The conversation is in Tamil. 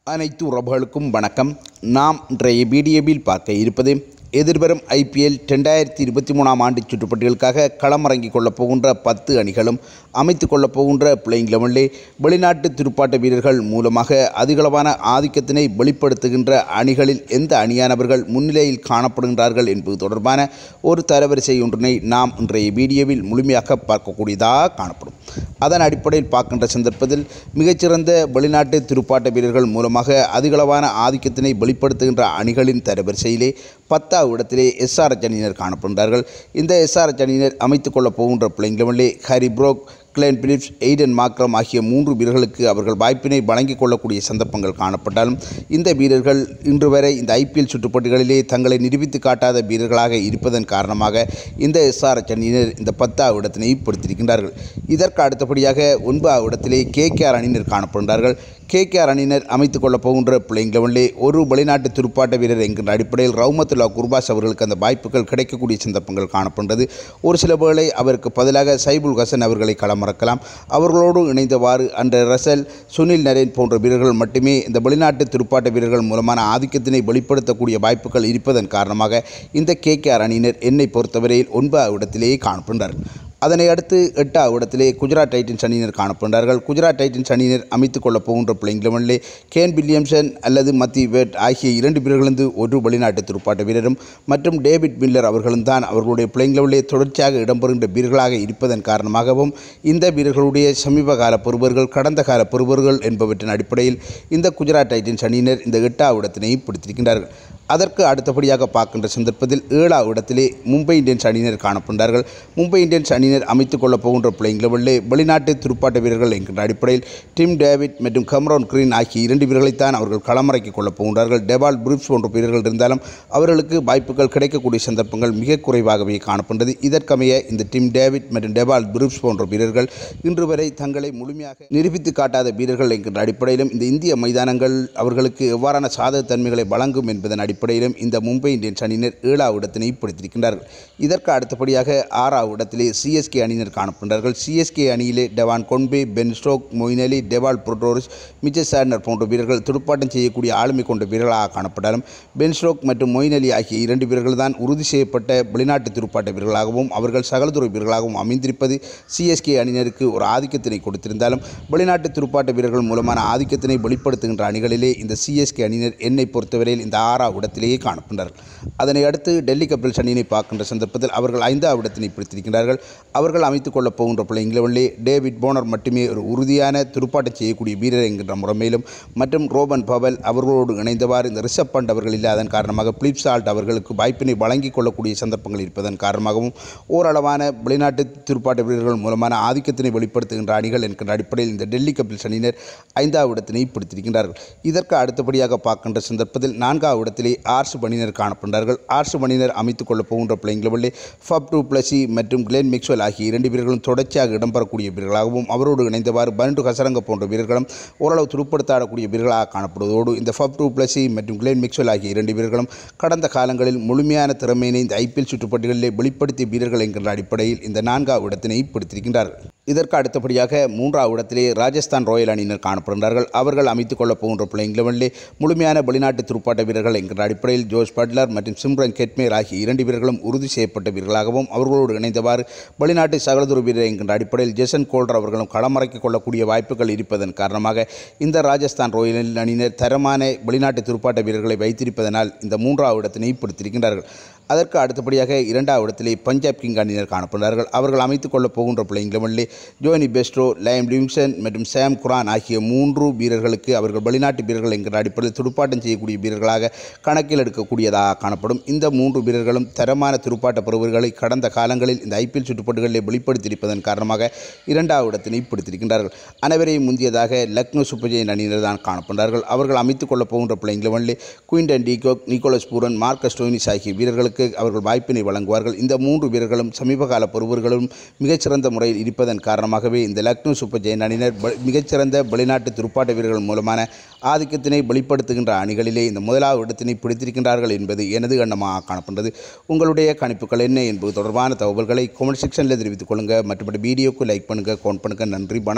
அனைத்து உறவுகளுக்கும் வணக்கம் நாம் இன்றைய வீடியோவில் பார்க்க இருப்பது எதிர்வரும் ஐபிஎல் ரெண்டாயிரத்தி இருபத்தி மூணாம் ஆண்டு சுற்றுப்பட்டிகளுக்காக களமிறங்கிக் கொள்ளப் போகின்ற பத்து அணிகளும் அமைத்துக் கொள்ளப் போகின்ற பிளேயிங் லெவனிலே வெளிநாட்டு துடுப்பாட்ட வீரர்கள் மூலமாக அதிகளவான ஆதிக்கத்தினை வெளிப்படுத்துகின்ற அணிகளில் எந்த அணியானவர்கள் முன்னிலையில் காணப்படுகின்றார்கள் என்பது தொடர்பான ஒரு தரவரிசை ஒன்றினை நாம் இன்றைய வீடியோவில் முழுமையாக பார்க்கக்கூடியதாக காணப்படும் அதன் அடிப்படையில் பார்க்கின்ற சந்தர்ப்பத்தில் மிகச்சிறந்த வெளிநாட்டு துடுப்பாட்ட வீரர்கள் மூலமாக அதிகளவான ஆதிக்கத்தினை வெளிப்படுத்துகின்ற அணிகளின் தரவரிசையிலே பத்தாவது இடத்திலே எஸ்ஆர்எச் அணியினர் காணப்படுகிறார்கள் இந்த எஸ்ஆர்எச் அணியினர் அமைத்துக் கொள்ளப் போகின்ற பிள்ளைங் லெவனிலே Harry Brook Glenn Phillips Aiden Markram ஆகிய மூன்று வீரர்களுக்கு அவர்கள் வாய்ப்பினை வழங்கிக் கொள்ளக்கூடிய சந்தர்ப்பங்கள் காணப்பட்டாலும் இந்த வீரர்கள் இன்று வரை இந்த ஐபிஎல் சுற்றுப்போட்டிகளிலே தங்களை நிரூபித்து காட்டாத வீரர்களாக இருப்பதன் காரணமாக இந்த எஸ்ஆர்எச் அணியினர் இந்த பத்தாவது இடத்தினை பிடித்திருக்கின்றார்கள் இதற்கு அடுத்தபடியாக ஒன்பதாவது இடத்திலே கேகேஆர் அணியினர் காணப்படுகிறார்கள் கேகேஆர் அணியினர் அமைத்துக் கொள்ளப் போகின்ற பிள்ளைங் லெவனிலே ஒரு வெளிநாட்டு துடுப்பாட்ட வீரர் என்கின்ற அடிப்படையில் ரவுமத்துல்லா குர்பாஸ் அவர்களுக்கு அந்த வாய்ப்புகள் கிடைக்கக்கூடிய சந்தர்ப்பங்கள் காணப்படுகிறது ஒரு சில வேளை அவருக்கு பதிலாக சைபுல் ஹசன் அவர்களை களமிறக்கலாம் அவர்களோடு இணைந்தவாறு அன்ற ரசல் சுனில் நரேன் போன்ற வீரர்கள் மட்டுமே இந்த வெளிநாட்டு துடுப்பாட்ட வீரர்கள் மூலமான ஆதிக்கத்தினை வெளிப்படுத்தக்கூடிய வாய்ப்புகள் இருப்பதன் காரணமாக இந்த கேகேஆர் அணியினர் என்னை பொறுத்தவரையில் ஒன்பதாவது இடத்திலேயே காணப்படுகிறார்கள் அதனை அடுத்து எட்டாவது இடத்திலே குஜராத் டைட்டன்ஸ் அணியினர் காணப்படுகிறார்கள் குஜராத் டைட்டன்ஸ் அணியினர் அமைத்துக் கொள்ளப் போகின்ற பிள்ளைங் லெவனிலே கேன் வில்லியம்சன் அல்லது மத்தி வேட் ஆகிய இரண்டு வீரர்களிருந்து ஒரு வெளிநாட்டு துடுப்பாட்ட வீரரும் மற்றும் டேவிட் மில்லர் அவர்களும் தான் அவர்களுடைய பிள்ளைங் லெவலிலே தொடர்ச்சியாக இடம்பெறுகின்ற வீரர்களாக இருப்பதன் காரணமாகவும் இந்த வீரர்களுடைய சமீப கால பெறுவர்கள் கடந்த கால பெறுவர்கள் என்பவற்றின் அடிப்படையில் இந்த குஜராத் டைட்டன்ஸ் அணியினர் இந்த எட்டாவது இடத்தினை பிடித்திருக்கின்றார்கள் அதற்கு அடுத்தபடியாக பார்க்கின்ற சந்தர்ப்பத்தில் ஏழாவது இடத்திலே மும்பை இந்தியன்ஸ் அணியினர் காணப்படுகிறார்கள் மும்பை இந்தியன்ஸ் அணியினர் அமைத்துக் கொள்ளப் போகின்ற பிள்ளைங் லெவலிலே வெளிநாட்டு துடுப்பாட்ட வீரர்கள் என்கின்ற அடிப்படையில் டிம் டேவிட் மற்றும் கம்ரோன் கிரீன் ஆகிய இரண்டு வீரர்களைத்தான் அவர்கள் களமிறக்கிக் கொள்ளப் போகின்றார்கள் டெபால் புரூப்ஸ் போன்ற வீரர்கள் இருந்தாலும் அவர்களுக்கு வாய்ப்புகள் கிடைக்கக்கூடிய சந்தர்ப்பங்கள் மிக குறைவாகவே காணப்படுகிறது இதற்கமைய இந்த டிம் டேவிட் மற்றும் டெபால் புரூப்ஸ் போன்ற வீரர்கள் இன்று வரை தங்களை முழுமையாக நிரூபித்து காட்டாத வீரர்கள் என்கின்ற அடிப்படையிலும் இந்த இந்திய மைதானங்கள் அவர்களுக்கு எவ்வாறான சாதக தன்மைகளை வழங்கும் என்பதன் அடிப்படையிலும் இந்த மும்பை இந்தியன்ஸ் அணியினர் ஏழாவது இடத்தினை பிடித்திருக்கின்றார்கள் இதற்கு அடுத்தபடியாக ஆறாவது இடத்திலே சிஎஸ்கே அணியினர் காணப்படுகிறார்கள் சிஎஸ்கே அணியிலே Devon Conway Ben Stokes Moeen Ali Dewald Pretorius Mitchell Santner போன்ற வீரர்கள் துடுப்பாட்டம் செய்யக்கூடிய ஆளுமை கொண்ட வீரர்களாக காணப்பட்டாலும் பென் ஸ்டோக் மற்றும் மொயின் அலி ஆகிய இரண்டு வீரர்கள் தான் உறுதி செய்யப்பட்ட வெளிநாட்டு துடுப்பாட்ட வீரர்களாகவும் அவர்கள் சகலதுறை வீரர்களாகவும் அமைந்திருப்பது சிஎஸ்கே அணியினருக்கு ஒரு ஆதிக்கத்தினை கொடுத்திருந்தாலும் வெளிநாட்டு துடுப்பாட்ட வீரர்கள் மூலமான ஆதிக்கத்தினை வெளிப்படுத்துகின்ற அணிகளிலே இந்த சிஎஸ்கே அணியினர் என்னை பொறுத்தவரையில் இந்த ஆறாவது இடத்திலேயே காணப்படுகிறார்கள் அதனை அடுத்து டெல்லி கேபிட்டல்ஸ் அணியினை பார்க்கின்ற சந்தர்ப்பத்தில் அவர்கள் ஐந்தாவது இடத்தினை பிடித்திருக்கிறார்கள் அவர்கள் அமைத்துக் கொள்ளப் போகின்ற பிள்ளைங் லெவலிலே டேவிட் போனர் மட்டுமே ஒரு உறுதியான துடுப்பாட்டம் செய்யக்கூடிய வீரர் என்கின்ற முறைமையிலும் மற்றும் ரோபன் பவல் அவர்களோடு இணைந்தவாறு இந்த ரிஷப் பண்ட் அவர்கள் இல்லாதன் காரணமாக பிலிப் சால்ட் அவர்களுக்கு வாய்ப்பினை வழங்கிக் கொள்ளக்கூடிய சந்தர்ப்பங்கள் இருப்பதன் காரணமாகவும் ஓரளவான வெளிநாட்டு துடுப்பாட்ட வீரர்கள் மூலமான ஆதிக்கத்தினை வெளிப்படுத்துகின்ற அணிகள் என்கின்ற அடிப்படையில் இந்த டெல்லி கேபிட்டல்ஸ் அணியினர் ஐந்தாவது இடத்தினை பிடித்திருக்கின்றார்கள் இதற்கு அடுத்தபடியாக பார்க்கின்ற சந்தர்ப்பத்தில் நான்காவது இடத்திலே ஆர்ஸ் பணியினர் காணப்படுகிறார்கள் ஆர்ஸ் பணியினர் அமைத்துக் கொள்ளப் போகின்ற பிள்ளைங் லெவலில் ஃபப் டூ பிளஸி மற்றும் கிளென் மிக்ஸ்வெல் ஆகிய இரண்டு வீரர்களும் தொடர்ச்சியாக இடம்பெறக்கூடிய வீரர்களாகவும் அவரோடு இணைந்தவாறு பண்டு ஹசரங்க போன்ற வீரர்களும் ஓரளவு துடுப்படுத்தாடக்கூடிய வீரர்களாக காணப்படுவதோடு இந்த ஃபப் டூ பிளஸி மற்றும் கிளென் மிக்ஸ்வெல் ஆகிய இரண்டு வீரர்களும் கடந்த காலங்களில் முழுமையான திறமையினை இந்த ஐபிஎல் சுற்றுப்பட்டிகளிலே வெளிப்படுத்திய வீரர்கள் என்கின்ற அடிப்படையில் இந்த நான்காவது இடத்தினை பிடித்திருக்கின்றார்கள் இதற்கு அடுத்தபடியாக மூன்றாவது இடத்திலே ராஜஸ்தான் ராயல் அணியினர் காணப்படுகிறார்கள் அவர்கள் அமைத்துக் கொள்ளப் போகின்ற பிள்ளைங் லெவனிலே முழுமையான வெளிநாட்டு துடுப்பாட்ட வீரர்கள் என்கிற அடிப்படையில் ஜோஸ் பட்லர் மற்றும் சிம்ரன் கெட்மேர் ஆகிய இரண்டு வீரர்களும் உறுதி செய்யப்பட்ட வீரர்களாகவும் அவர்களோடு இணைந்தவாறு வெளிநாட்டு சகலதுரு வீரர் என்கின்ற அடிப்படையில் ஜெசன் கோல்டர் அவர்களும் களமிறக்கிக் கொள்ளக்கூடிய வாய்ப்புகள் இருப்பதன் காரணமாக இந்த ராஜஸ்தான் ராயல் அணியினர் தரமான வெளிநாட்டு துடுப்பாட்ட வீரர்களை வைத்திருப்பதனால் இந்த மூன்றாவது இடத்தினை பிடித்திருக்கின்றார்கள் அதற்கு அடுத்தபடியாக இரண்டாவது இடத்திலே பஞ்சாப் கிங் அணியினர் காணப்படுகிறார்கள் அவர்கள் அமைத்துக் கொள்ளப் போகின்ற பிள்ளைங் லெவனிலே ஜோனி பெஸ்ட்ரோ லயம் லிவிங்சன் மற்றும் சாம் குரான் ஆகிய மூன்று வீரர்களுக்கு அவர்கள் வெளிநாட்டு வீரர்கள் என்கிற அடிப்படையில் துடுப்பாட்டம் செய்யக்கூடிய வீரர்களாக கணக்கில் எடுக்கக்கூடியதாக காணப்படும் இந்த மூன்று வீரர்களும் தரமான துடுப்பாட்ட பெறுவர்களை கடந்த காலங்களில் இந்த ஐபிஎல் சுற்றுப்பாட்டுகளில் வெளிப்படுத்தியிருப்பதன் காரணமாக இரண்டாவது இடத்தினை பிடித்திருக்கின்றார்கள் அனைவரையும் முந்தியதாக லக்னோ சூப்பர் ஜெயின் அணியினர் தான் காணப்படுகிறார்கள் அவர்கள் அமைத்துக் கொள்ளப் போகின்ற பிள்ளைங் லெவனிலே Quinton de Kock Nicholas Pooran Marcus Stoinis ஆகிய வீரர்களுக்கு அவர்கள் வாய்ப்பினை வழங்குவார்கள் இந்த மூன்று வீரர்களும் சமீபகால பொறுவர்களும் மிகச்சிறந்த முறையில் இருப்பதன் காரணமாகவே இந்த லக்னோ சூப்பர் ஜெயின் அணியினர் வ- மிகச்சிறந்த வெளிநாட்டு துடுப்பாட்ட வீரர்கள் மூலமான ஆதிக்கத்தினை வெளிப்படுத்துகின்ற அணிகளிலே இந்த முதலாவது இடத்தினை பிடித்திருக்கின்றார்கள் என்பது எனது எண்ணமாக காணப்படுகிறது உங்களுடைய கணிப்புகள் என்ன என்பது தொடர்பான தகவல்களை கமெண்ட் செக்ஷனில் தெரிவித்துக் கொள்ளுங்கள் மற்றபடி வீடியோக்கு லைக் பண்ணுங்கள் கவுண்ட் பண்ணுங்கள் நன்றி வணக்கம்